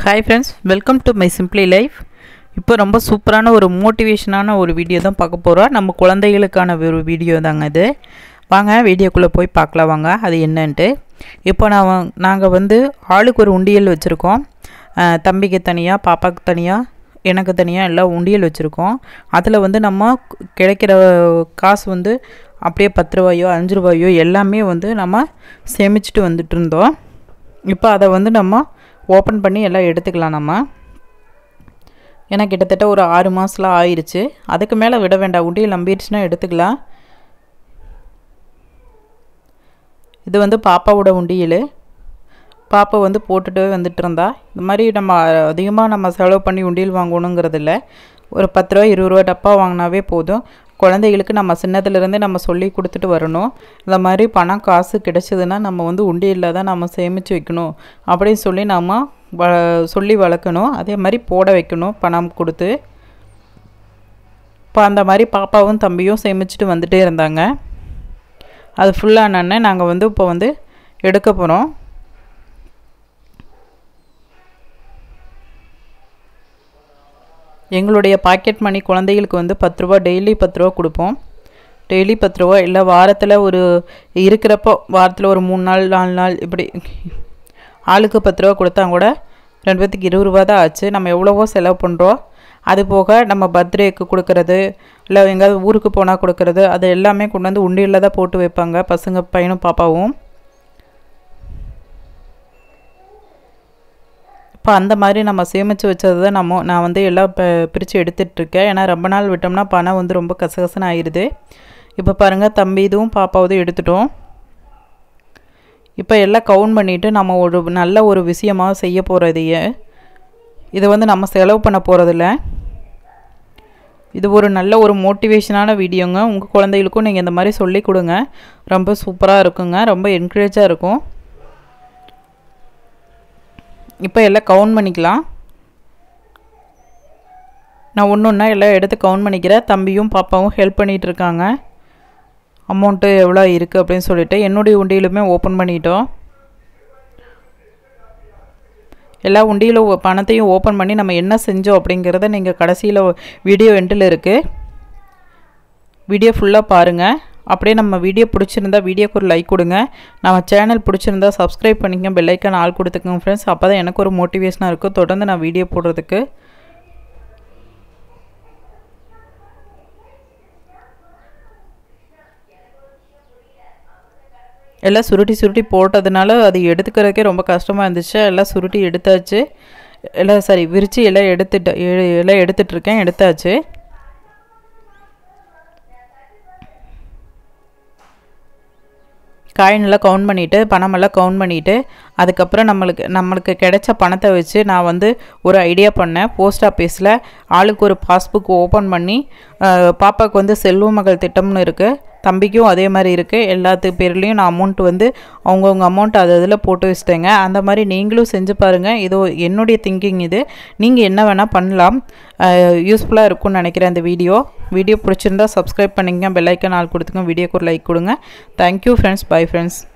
hi friends welcome to my simply life இப்போ ரொம்ப சூப்பரான ஒரு மோட்டிவேஷனான ஒரு வீடியோ தான் பார்க்க போகிறோம் நம்ம குழந்தைகளுக்கான ஒரு வீடியோ தாங்க இது வாங்க வீடியோக்குள்ளே போய் பார்க்கலாம் வாங்க அது என்னன்ட்டு இப்போ நான் நாங்கள் வந்து ஆளுக்கு ஒரு உண்டியல் வச்சுருக்கோம் அஹ், தம்பிக்கு தனியாக பாப்பாவுக்கு தனியாக எனக்கு தனியாக எல்லாம் உண்டியல் வச்சுருக்கோம் அதில் வந்து நம்ம கிடைக்கிற காசு வந்து அப்படியே பத்து ரூபாயோ அஞ்சு ரூபாயோ எல்லாமே வந்து நம்ம சேமிச்சுட்டு வந்துட்டு இருந்தோம் இப்போ அதை வந்து நம்ம ஓப்பன் பண்ணி எல்லாம் எடுத்துக்கலாம் நம்ம ஏன்னா கிட்டத்தட்ட ஒரு ஆறு மாதம்லாம் ஆயிடுச்சு அதுக்கு மேலே விட வேண்டாம் உண்டியல் நம்பிடுச்சுன்னா எடுத்துக்கலாம் இது வந்து பாப்பாவோட உண்டியல் பாப்பா வந்து போட்டுட்டு வந்துட்டு இருந்தா இந்த மாதிரி நம்ம அதிகமாக நம்ம செலவு பண்ணி உண்டியல் வாங்கணுங்கிறது இல்லை ஒரு பத்து ரூபா இருபது ரூபா டப்பா வாங்கினாவே போதும் குழந்தைகளுக்கு நம்ம சின்னதுலேருந்தே நம்ம சொல்லி கொடுத்துட்டு வரணும் இந்த மாதிரி பணம் காசு கிடைச்சதுன்னா நம்ம வந்து உண்டியலில் தான் நம்ம சேமித்து வைக்கணும் அப்படின்னு சொல்லி நம்ம வ சொல்லி வளர்க்கணும் அதே மாதிரி போட வைக்கணும் பணம் கொடுத்து இப்போ அந்த மாதிரி பாப்பாவும் தம்பியும் சேமிச்சுட்டு வந்துட்டே இருந்தாங்க அது ஃபுல்லானோடனே நாங்கள் வந்து இப்போ வந்து எடுக்க போகிறோம் எங்களுடைய பாக்கெட் மணி குழந்தைகளுக்கு வந்து பத்து ரூபா டெய்லி பத்து ரூபா கொடுப்போம் டெய்லி பத்து ரூபா இல்லை வாரத்தில் ஒரு இருக்கிறப்போ வாரத்தில் ஒரு மூணு நாள் நாலு நாள் இப்படி ஆளுக்கு பத்து ரூபா கொடுத்தா கூட ரெண்டு பேர்த்துக்கு இருபது ரூபா தான் ஆச்சு நம்ம எவ்வளவோ செலவு பண்ணுறோம் அது போக நம்ம பர்த்டேக்கு கொடுக்கறது இல்லை எங்கேயாவது ஊருக்கு போனால் கொடுக்கறது அது எல்லாமே கொண்டு வந்து உண்டியலில் தான் போட்டு வைப்பாங்க பசங்க பையனும் பாப்பாவும் இப்போ அந்த மாதிரி நம்ம சேமித்து வச்சது தான் நம்ம நான் வந்து எல்லாம் இப்போ பிரித்து எடுத்துகிட்ருக்கேன் ஏன்னா ரொம்ப நாள் விட்டோம்னா பணம் வந்து ரொம்ப கசகசன்னு ஆயிடுது இப்போ பாருங்கள் தம்பி இதுவும் பாப்பாவதும் எடுத்துட்டோம் இப்போ எல்லாம் கவுண்ட் பண்ணிவிட்டு நம்ம ஒரு நல்ல ஒரு விஷயமாக செய்ய போகிறதையே இதை வந்து நம்ம செலவு பண்ண போகிறதில்ல இது ஒரு நல்ல ஒரு மோட்டிவேஷனான வீடியோங்க உங்கள் குழந்தைகளுக்கும் நீங்கள் இந்த மாதிரி சொல்லி கொடுங்க ரொம்ப சூப்பராக இருக்குங்க ரொம்ப என்கரேஜாக இருக்கும் இப்போ எல்லாம் கவுண்ட் பண்ணிக்கலாம் நான் ஒன்று ஒன்றா எல்லாம் எடுத்து கவுண்ட் பண்ணிக்கிறேன் தம்பியும் பாப்பாவும் ஹெல்ப் பண்ணிகிட்டு இருக்காங்க அமௌண்ட்டு எவ்வளோ இருக்குது அப்படின்னு சொல்லிட்டு என்னுடைய உண்டியிலுமே ஓப்பன் பண்ணிட்டோம் எல்லா உண்டியிலும் பணத்தையும் ஓப்பன் பண்ணி நம்ம என்ன செஞ்சோம் அப்படிங்கிறத நீங்கள் கடைசியில் வீடியோ எண்டில் இருக்குது வீடியோ ஃபுல்லாக பாருங்கள் அப்படியே நம்ம வீடியோ பிடிச்சிருந்தா வீடியோக்கு ஒரு லைக் கொடுங்க நம்ம சேனல் பிடிச்சிருந்தா சப்ஸ்கிரைப் பண்ணிக்கங்க பெல்லைக்கான ஆள் கொடுத்துக்கோங்க ஃப்ரெண்ட்ஸ் அப்போ தான் எனக்கு ஒரு மோட்டிவேஷனாக இருக்கும் தொடர்ந்து நான் வீடியோ போடுறதுக்கு எல்லாம் சுருட்டி சுருட்டி போட்டதுனால அது எடுத்துக்கிறதுக்கே ரொம்ப கஷ்டமாக இருந்துச்சு எல்லாம் சுருட்டி எடுத்தாச்சு எல்லாம் சரி விரித்து எல்லாம் எடுத்துட்டு எ- எல்லாம் எடுத்துட்ருக்கேன் எடுத்தாச்சு காயினெல்லாம் கவுண்ட் பண்ணிவிட்டு பணமெல்லாம் கவுண்ட் பண்ணிவிட்டு அதுக்கப்புறம் நம்மளுக்கு நம்மளுக்கு கிடைச்ச பணத்தை வச்சு நான் வந்து ஒரு ஐடியா பண்ணேன் போஸ்ட் ஆஃபீஸில் ஆளுக்கு ஒரு பாஸ்புக் ஓப்பன் பண்ணி அஹ், பாப்பாவுக்கு வந்து செல்வ மகள் திட்டம்னு இருக்குது தம்பிக்கும் அதே மாதிரி இருக்குது எல்லாத்து பேர்லேயும் நான் அமௌண்ட் வந்து அவங்கவுங்க அமௌண்ட் அது அதில் போட்டு வச்சிட்டேங்க அந்த மாதிரி நீங்களும் செஞ்சு பாருங்கள் இது என்னுடைய திங்கிங் இது நீங்கள் என்ன வேணால் பண்ணலாம் யூஸ்ஃபுல்லாக இருக்கும்னு நினைக்கிறேன் இந்த வீடியோ வீடியோ பிடிச்சிருந்தா சப்ஸ்கிரைப் பண்ணிங்க பெல் ஐக்கன் ஆள் கொடுத்துங்க வீடியோக்கு ஒரு லைக் கொடுங்க தேங்க்யூ ஃப்ரெண்ட்ஸ் பை ஃப்ரெண்ட்ஸ்